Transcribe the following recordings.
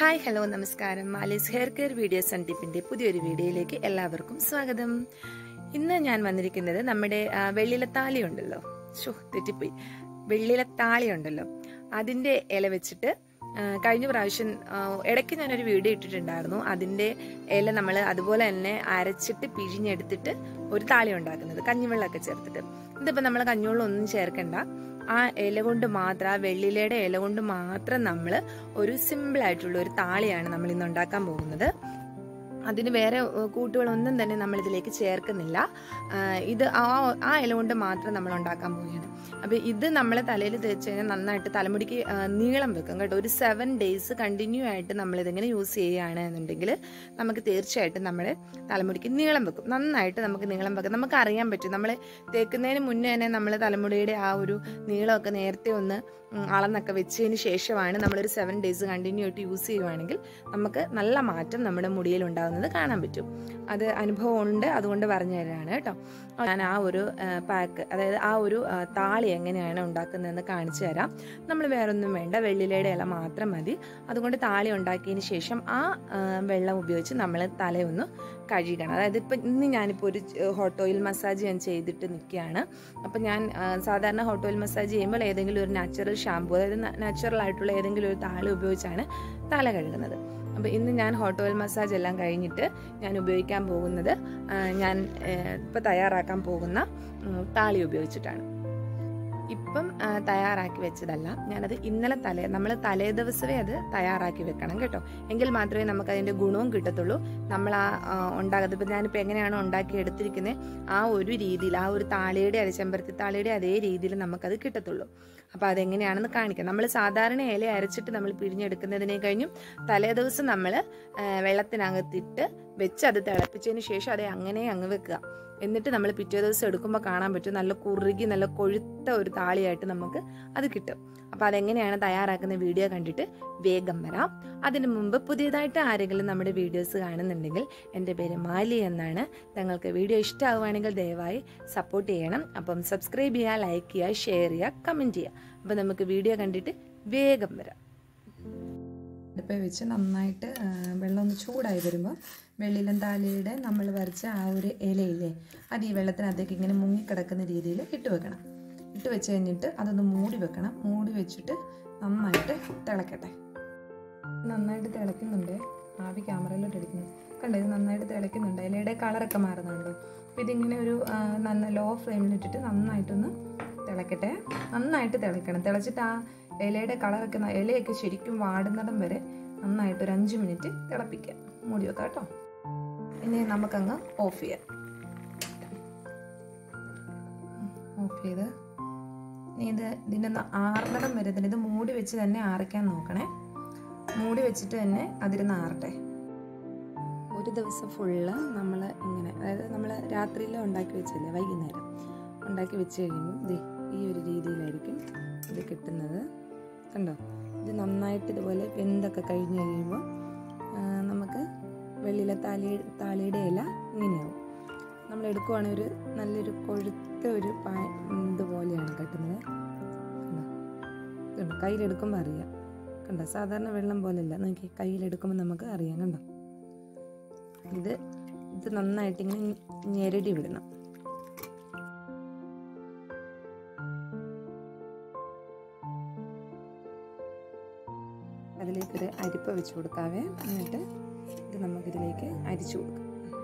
hi hello നമസ്കാരം Malees hair care videos and ടിപ്പിന്റെ പുതിയൊരു വീഡിയോയിലേക്ക് എല്ലാവർക്കും സ്വാഗതം ഇന്ന് ഞാൻ വന്നിരിക്കുന്നത് നമ്മുടെ ആ, വെള്ളിലത്താളി ഉണ്ടല്ലോ ഷോ തെറ്റിപ്പോയി വെള്ളിലത്താളി ഉണ്ടല്ലോ അതിന്റെ ഇല വെച്ചിട്ട് ആ, കഴിഞ്ഞ പ്രാവശ്യം ആ, ഇടയ്ക്ക് ഞാനൊരു വീഡിയോ ഇട്ടിട്ടുണ്ടായിരുന്നു അതിന്റെ ഇല നമ്മൾ അതുപോലെ തന്നെ അരച്ചിട്ട് പിഴിഞ്ഞെടുത്തിട്ട് ഒരു താളി ഉണ്ടാക്കുന്നത് കഞ്ഞിവെള്ളമൊക്കെ ചേർത്തിട്ട് ഇതിപ്പോൾ നമ്മൾ കഞ്ഞിവെള്ളം ഒന്നും ചേർക്കണ്ട ആ ഇല കൊണ്ട് മാത്രം ആ വെള്ളിലയുടെ ഇല കൊണ്ട് മാത്രം നമ്മൾ ഒരു സിമ്പിൾ ആയിട്ടുള്ള ഒരു താളിയാണ് നമ്മൾ ഇന്ന് ഉണ്ടാക്കാൻ പോകുന്നത് അതിന് വേറെ ഏഹ്, കൂട്ടുകളൊന്നും തന്നെ നമ്മൾ ഇതിലേക്ക് ചേർക്കുന്നില്ല ആ, ഇത് ആ ആ ഇല കൊണ്ട് മാത്രം നമ്മൾ ഉണ്ടാക്കാൻ പോവുകയാണ് അപ്പോൾ ഇത് നമ്മൾ തലയിൽ തേച്ച് കഴിഞ്ഞാൽ നന്നായിട്ട് തലമുടിക്ക് ആ, നീളം വെക്കും കേട്ടോ ഒരു സെവൻ ഡേയ്സ് കണ്ടിന്യൂ ആയിട്ട് നമ്മൾ ഇതിങ്ങനെ യൂസ് ചെയ്യുകയാണ് എന്നുണ്ടെങ്കിൽ നമുക്ക് തീർച്ചയായിട്ടും നമ്മുടെ തലമുടിക്ക് നീളം വെക്കും നന്നായിട്ട് നമുക്ക് നീളം വെക്കും നമുക്ക് അറിയാൻ പറ്റും നമ്മൾ തേക്കുന്നതിന് മുന്നേ തന്നെ നമ്മൾ തലമുടിയുടെ ആ ഒരു നീളമൊക്കെ നേരത്തെ ഒന്ന് ഉം, അളന്നൊക്കെ വെച്ചതിന് ശേഷമാണ് നമ്മളൊരു സെവൻ ഡേയ്സ് കണ്ടിന്യൂ ആയിട്ട് യൂസ് ചെയ്യുവാണെങ്കിൽ നമുക്ക് നല്ല മാറ്റം നമ്മുടെ മുടിയിൽ ഉണ്ടാകുന്നത് കാണാൻ പറ്റും അത് അനുഭവം ഉണ്ട് അതുകൊണ്ട് പറഞ്ഞു തരാണ് കേട്ടോ ഞാൻ ആ ഒരു പാക്ക് അതായത് ആ ഒരു ആ, താളി എങ്ങനെയാണ് ഉണ്ടാക്കുന്നതെന്ന് കാണിച്ചു തരാം നമ്മൾ വേറൊന്നും വേണ്ട വെള്ളിലയുടെ ഇല മാത്രം മതി അതുകൊണ്ട് താളി ഉണ്ടാക്കിയതിന് ശേഷം ആ ആ, വെള്ളം ഉപയോഗിച്ച് നമ്മൾ തലയൊന്ന് കഴുകണം അതായത് ഇപ്പം ഇന്ന് ഞാനിപ്പോൾ ഒരു ഹോട്ട് ഓയിൽ മസാജ് ഞാൻ ചെയ്തിട്ട് നിൽക്കുകയാണ് അപ്പം ഞാൻ ആ, സാധാരണ ഹോട്ട് ഓയിൽ മസാജ് ചെയ്യുമ്പോൾ ഏതെങ്കിലും ഒരു നാച്ചുറൽ ഷാമ്പു അതായത് നാച്ചുറൽ ആയിട്ടുള്ള ഏതെങ്കിലും ഒരു താളി ഉപയോഗിച്ചാണ് തല കഴുകുന്നത് അപ്പോൾ ഇന്ന് ഞാൻ ഹോട്ട് ഓയിൽ മസാജ് എല്ലാം കഴിഞ്ഞിട്ട് ഞാൻ ഉപയോഗിക്കാൻ പോകുന്നത് ആ, ഞാൻ ഇപ്പോൾ തയ്യാറാക്കാൻ പോകുന്ന ഉം, താളി ഉപയോഗിച്ചിട്ടാണ് ഇപ്പം ആ, തയ്യാറാക്കി വെച്ചതല്ല ഞാനത് ഇന്നലെ തലേ നമ്മൾ തലേ ദിവസമേ അത് തയ്യാറാക്കി വെക്കണം കേട്ടോ എങ്കിൽ മാത്രമേ നമുക്ക് അതിൻ്റെ ഗുണവും കിട്ടത്തുള്ളൂ നമ്മൾ ആ ആ, ഉണ്ടാകുന്നത് ഇപ്പം ഞാനിപ്പോൾ എങ്ങനെയാണോ ഉണ്ടാക്കി എടുത്തിരിക്കുന്നത് ആ ഒരു രീതിയിൽ ആ ഒരു താളിയുടെ അത് ചെമ്പരത്തി താളിയുടെ അതേ രീതിയിൽ നമുക്കത് കിട്ടത്തുള്ളൂ അപ്പോൾ അതെങ്ങനെയാണെന്ന് കാണിക്കാം നമ്മൾ സാധാരണ ഇല അരച്ചിട്ട് നമ്മൾ പിഴിഞ്ഞെടുക്കുന്നതിനെ കഴിഞ്ഞും തലേ ദിവസം നമ്മൾ വെള്ളത്തിനകത്തിട്ട് വെച്ച് അത് തിളപ്പിച്ചതിന് ശേഷം അത് അങ്ങനെ അങ്ങ് വെക്കുക എന്നിട്ട് നമ്മൾ പിറ്റേ ദിവസം എടുക്കുമ്പോൾ കാണാൻ പറ്റും നല്ല കുറുകി നല്ല കൊഴുത്ത ഒരു താളിയായിട്ട് നമുക്ക് അത് കിട്ടും അപ്പോൾ അതെങ്ങനെയാണ് തയ്യാറാക്കുന്ന വീഡിയോ കണ്ടിട്ട് വേഗം വരാം അതിനു മുമ്പ് പുതിയതായിട്ട് ആരെങ്കിലും നമ്മുടെ വീഡിയോസ് കാണുന്നുണ്ടെങ്കിൽ എൻ്റെ പേര് മാലി എന്നാണ് നിങ്ങൾക്ക് വീഡിയോ ഇഷ്ടമാവുകയാണെങ്കിൽ ദയവായി സപ്പോർട്ട് ചെയ്യണം അപ്പം സബ്സ്ക്രൈബ് ചെയ്യുക ലൈക്ക് ചെയ്യുക ഷെയർ ചെയ്യുക കമൻറ്റ് ചെയ്യുക അപ്പം നമുക്ക് വീഡിയോ കണ്ടിട്ട് വേഗം വരാം അടുപ്പിൽ വെച്ച് നന്നായിട്ട് ആ, വെള്ളം ഒന്ന് ചൂടായി വരുമ്പോൾ വെള്ളിലം താലിയുടെ നമ്മൾ വരച്ച ആ ഒരു ഇലയില്ലേ അത് ഈ വെള്ളത്തിനകത്തേക്ക് ഇങ്ങനെ മുങ്ങിക്കിടക്കുന്ന രീതിയിൽ ഇട്ട് വെക്കണം ഇട്ട് വെച്ച് കഴിഞ്ഞിട്ട് അതൊന്ന് മൂടി വെക്കണം മൂടി വെച്ചിട്ട് നന്നായിട്ട് തിളക്കട്ടെ നന്നായിട്ട് തിളയ്ക്കുന്നുണ്ട് ആവി ക്യാമറയിലോട്ട് എടുക്കുന്നു കണ്ടോ ഇത് നന്നായിട്ട് തിളയ്ക്കുന്നുണ്ട് ഇലയുടെ കളറൊക്കെ മാറുന്നുണ്ട് അപ്പോൾ ഇതിങ്ങനെ ഒരു ആ, നന്ന ലോ ഫ്ലെയിമിലിട്ടിട്ട് നന്നായിട്ടൊന്ന് തിളക്കട്ടെ നന്നായിട്ട് തിളയ്ക്കണം തിളച്ചിട്ട് ആ ഇലയുടെ കളറൊക്കെ ന- ഇലയൊക്കെ ശരിക്കും വാടുന്നിടം വരെ നന്നായിട്ട് ഒരു അഞ്ച് മിനിറ്റ് തിളപ്പിക്കുക മൂടി വെക്കാം കേട്ടോ ഇനി നമുക്കങ്ങ് ഓഫ് ചെയ്യാം ഓഫ് ചെയ്ത് ഇനി ഇത് ഇതിൻ്റെ ഒന്ന് ആറുന്നിടം വരെ തന്നെ ഇത് മൂടി വെച്ച് തന്നെ ആറിക്കാൻ നോക്കണേ മൂടി വെച്ചിട്ട് തന്നെ അതിരുന്ന് ആറട്ടെ ഒരു ദിവസം ഫുള്ള് നമ്മൾ ഇങ്ങനെ അതായത് നമ്മൾ രാത്രിയിൽ ഉണ്ടാക്കി വെച്ചില്ലേ വൈകുന്നേരം ഉണ്ടാക്കി വെച്ച് കഴിയുമ്പോൾ ദേ ഈ ഒരു രീതിയിലായിരിക്കും ഇത് കിട്ടുന്നത് കണ്ടോ ഇത് നന്നായിട്ട് ഇതുപോലെ വെന്തൊക്കെ കഴിഞ്ഞ് കഴിയുമ്പോൾ ആ, നമുക്ക് വെള്ളിയിലെ താലി താളിയുടെ ഇല ഇങ്ങനെയാവും നമ്മൾ എടുക്കുവാണെങ്കിൽ ഒരു നല്ലൊരു കൊഴുത്ത ഒരു പാ ഇതുപോലെയാണ് കട്ടുന്നത് കണ്ടോ കണ്ടോ കയ്യിലെടുക്കുമ്പോൾ അറിയാം കണ്ടോ സാധാരണ വെള്ളം പോലെയല്ല നോക്കി കയ്യിലെടുക്കുമ്പോൾ നമുക്ക് അറിയാം കണ്ടോ ഇത് ഇത് നന്നായിട്ട് ഇങ്ങനെ ഞെരടി വിടണം അതിലേക്കൊരു അരിപ്പ വെച്ച് കൊടുക്കാവേ എന്നിട്ട് ഇത് നമുക്കിതിലേക്ക് അരിച്ചു കൊടുക്കാം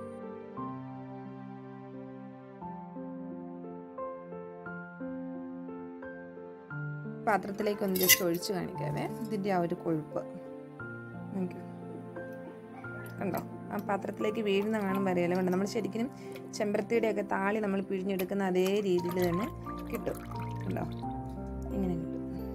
പാത്രത്തിലേക്ക് ഒന്ന് ജസ്റ്റ് ഒഴിച്ച് കാണിക്കാവേ ഇതിൻ്റെ ആ ഒരു കൊഴുപ്പ് നോക്കൂ കണ്ടോ ആ പാത്രത്തിലേക്ക് വീഴുന്ന കാണുമ്പോൾ അറിയാലോ കണ്ടോ നമ്മൾ ശരിക്കും ചെമ്പരത്തിയുടെയൊക്കെ താളി നമ്മൾ പിഴിഞ്ഞെടുക്കുന്ന അതേ രീതിയിൽ തന്നെ കിട്ടും കണ്ടോ ഇങ്ങനെ കിട്ടും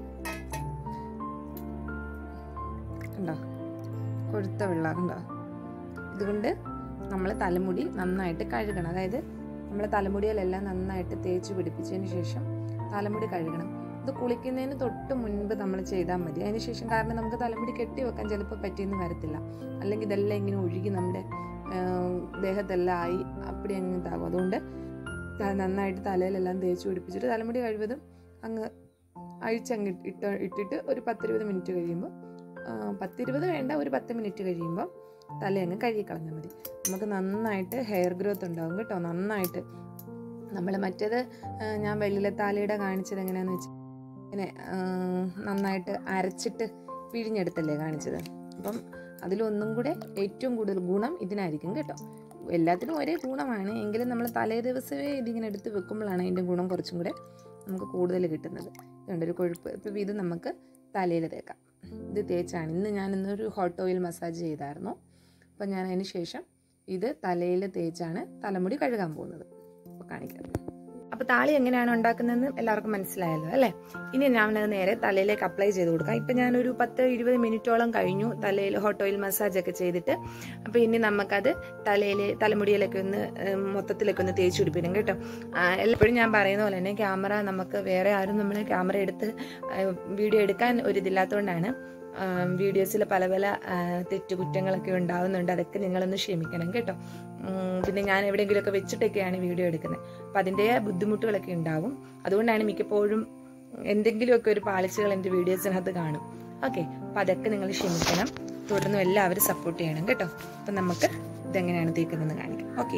കണ്ടോ കൊഴുത്ത വെള്ളം കണ്ടോ ഇതുകൊണ്ട് നമ്മൾ തലമുടി നന്നായിട്ട് കഴുകണം അതായത് നമ്മൾ തലമുടിയിലെല്ലാം നന്നായിട്ട് തേച്ച് പിടിപ്പിച്ചതിന് ശേഷം തലമുടി കഴുകണം ഇത് കുളിക്കുന്നതിന് തൊട്ട് മുൻപ് നമ്മൾ ചെയ്താൽ മതി അതിന് ശേഷം കാരണം നമുക്ക് തലമുടി കെട്ടി വെക്കാൻ ചിലപ്പോൾ പറ്റിയെന്ന് വരത്തില്ല അല്ലെങ്കിൽ ഇതെല്ലാം ഇങ്ങനെ ഒഴുകി നമ്മുടെ ആ, ദേഹത്തെല്ലാം ആയി അപ്പടി അങ്ങ് ഇതാകും അതുകൊണ്ട് ത- നന്നായിട്ട് തലയിലെല്ലാം തേച്ച് പിടിപ്പിച്ചിട്ട് തലമുടി കഴിവതും അങ്ങ് അഴിച്ചങ്ങ് ഇട്ട് ഇട്ടിട്ട് ഒരു പത്തിരുപത് മിനിറ്റ് കഴിയുമ്പോൾ പത്തിരുപത് വേണ്ട ഒരു പത്ത് മിനിറ്റ് കഴിയുമ്പോൾ തല അങ്ങ് കഴുകി കളഞ്ഞാൽ മതി നമുക്ക് നന്നായിട്ട് ഹെയർ ഗ്രോത്ത് ഉണ്ടാവും കേട്ടോ നന്നായിട്ട് നമ്മൾ മറ്റേത് ആ, ഞാൻ വെള്ളിലെ താലിയുടെ കാണിച്ചത് എങ്ങനെയാണെന്ന് വെച്ചാൽ ഇങ്ങനെ ആ, നന്നായിട്ട് അരച്ചിട്ട് പിഴിഞ്ഞെടുത്തല്ലേ കാണിച്ചത് അപ്പം അതിലൊന്നും കൂടെ ഏറ്റവും കൂടുതൽ ഗുണം ഇതിനായിരിക്കും കേട്ടോ എല്ലാത്തിനും ഒരേ ഗുണമാണ് എങ്കിലും നമ്മൾ തലേ ദിവസമേ ഇതിങ്ങനെ എടുത്ത് വെക്കുമ്പോഴാണ് അതിൻ്റെ ഗുണം കുറച്ചും കൂടെ നമുക്ക് കൂടുതൽ കിട്ടുന്നത് ഇതുണ്ട് ഒരു കൊഴുപ്പ് ഇപ്പം ഇത് നമുക്ക് തലയിൽ തേക്കാം ഇത് തേച്ചാണ് ഇന്ന് ഞാൻ ഇന്നൊരു ഹോട്ട് ഓയിൽ മസാജ് ചെയ്തായിരുന്നു അപ്പം ഞാൻ അതിന് ശേഷം ഇത് തലയിൽ തേച്ചാണ് തലമുടി കഴുകാൻ പോകുന്നത് അപ്പോൾ കാണിക്കാം അപ്പോൾ താളി എങ്ങനെയാണ് ഉണ്ടാക്കുന്നതെന്ന് എല്ലാവർക്കും മനസ്സിലായല്ലോ അല്ലേ ഇനി ഞാൻ അത് നേരെ തലയിലേക്ക് അപ്ലൈ ചെയ്ത് കൊടുക്കാം ഇപ്പം ഞാനൊരു പത്ത് ഇരുപത് മിനിറ്റോളം കഴിഞ്ഞു തലയിൽ ഹോട്ട് ഓയിൽ മസാജ് ഒക്കെ ചെയ്തിട്ട് അപ്പോൾ ഇനി നമുക്കത് തലയിൽ തലമുടിയിലൊക്കെ ഒന്ന് ഏം, മൊത്തത്തിലൊക്കെ ഒന്ന് തേച്ച് പിടിപ്പിക്കും കേട്ടോ ആ, എപ്പോഴും ഞാൻ പറയുന്ന പോലെ തന്നെ ക്യാമറ നമുക്ക് വേറെ ആരും നമ്മൾ ക്യാമറ എടുത്ത് ആ, വീഡിയോ എടുക്കാൻ ഒരിതില്ലാത്തതുകൊണ്ടാണ് വീഡിയോസിൽ പല പല ആ, തെറ്റുകുറ്റങ്ങളൊക്കെ ഉണ്ടാവുന്നുണ്ട് അതൊക്കെ നിങ്ങളൊന്ന് ക്ഷമിക്കണം കേട്ടോ ഉം, പിന്നെ ഞാൻ എവിടെയെങ്കിലുമൊക്കെ വെച്ചിട്ടൊക്കെയാണ് വീഡിയോ എടുക്കുന്നത് അപ്പം അതിൻ്റെ ബുദ്ധിമുട്ടുകളൊക്കെ ഉണ്ടാവും അതുകൊണ്ടാണ് മിക്കപ്പോഴും എന്തെങ്കിലുമൊക്കെ ഒരു പാളിച്ചകൾ എൻ്റെ വീഡിയോസിനകത്ത് കാണും ഓക്കെ അപ്പം അതൊക്കെ നിങ്ങൾ ക്ഷമിക്കണം തുടർന്നും എല്ലാവരും സപ്പോർട്ട് ചെയ്യണം കേട്ടോ അപ്പം നമുക്ക് ഇതെങ്ങനെയാണ് തേക്കുന്നതെന്ന് കാണിക്കാം ഓക്കെ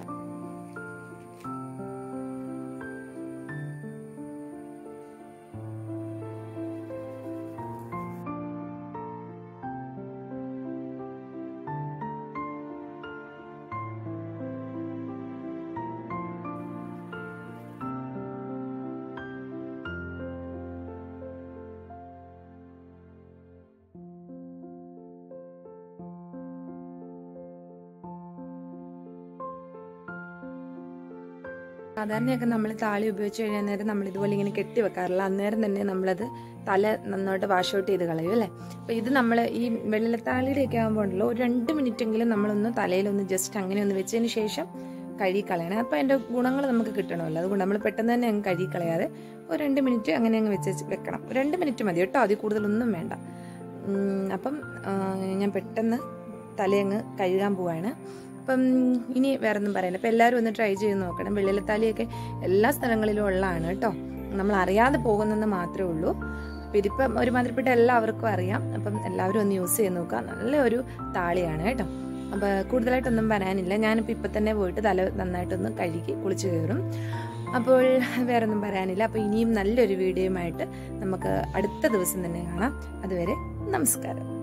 സാധാരണയൊക്കെ നമ്മൾ താളി ഉപയോഗിച്ച് കഴിയാൻ നേരം നമ്മൾ ഇതുപോലെ ഇങ്ങനെ കെട്ടി വെക്കാറില്ല അന്നേരം തന്നെ നമ്മളത് തല നന്നായിട്ട് വാഷ് ഔട്ട് ചെയ്ത് കളയും അല്ലേ അപ്പോൾ ഇത് നമ്മൾ ഈ വെള്ളത്താളിയുടെയൊക്കെ ആകുമ്പോൾ ഉണ്ടല്ലോ ഒരു രണ്ട് മിനിറ്റെങ്കിലും നമ്മളൊന്ന് തലയിലൊന്ന് ജസ്റ്റ് അങ്ങനെ ഒന്ന് വെച്ചതിന് ശേഷം കഴുകി കളയണം അപ്പോൾ അതിൻ്റെ ഗുണങ്ങൾ നമുക്ക് കിട്ടണമല്ലോ അതുകൊണ്ട് നമ്മൾ പെട്ടെന്ന് തന്നെ അങ്ങ് കഴുകി കളയാതെ ഒരു രണ്ട് മിനിറ്റ് അങ്ങനെ അങ്ങ് വെച്ച് വെക്കണം ഒരു രണ്ട് മിനിറ്റ് മതി കേട്ടോ അതിൽ കൂടുതലൊന്നും വേണ്ട ഉം, അപ്പം ആ, ഞാൻ പെട്ടെന്ന് തലയങ്ങ് കഴുകാൻ പോവാണ് അപ്പം ഇനി വേറെ ഒന്നും പറയാനില്ല അപ്പം എല്ലാവരും ഒന്ന് ട്രൈ ചെയ്ത് നോക്കണം വെള്ളിലത്താലിയൊക്കെ എല്ലാ സ്ഥലങ്ങളിലും ഉള്ളതാണ് കേട്ടോ നമ്മൾ അറിയാതെ പോകുന്നെന്ന് മാത്രമേ ഉള്ളൂ അപ്പം ഇതിപ്പം ഒരുമാതിരിപ്പെട്ട എല്ലാവർക്കും അറിയാം അപ്പം എല്ലാവരും ഒന്ന് യൂസ് ചെയ്ത് നോക്കുക നല്ല ഒരു താളിയാണ് കേട്ടോ അപ്പോൾ കൂടുതലായിട്ടൊന്നും പറയാനില്ല ഞാനിപ്പോൾ ഇപ്പം തന്നെ പോയിട്ട് തല നന്നായിട്ടൊന്ന് കഴുകി കുളിച്ച് കയറും അപ്പോൾ വേറെ ഒന്നും പറയാനില്ല അപ്പോൾ ഇനിയും നല്ലൊരു വീഡിയോയുമായിട്ട് നമുക്ക് അടുത്ത ദിവസം തന്നെ കാണാം അതുവരെ നമസ്കാരം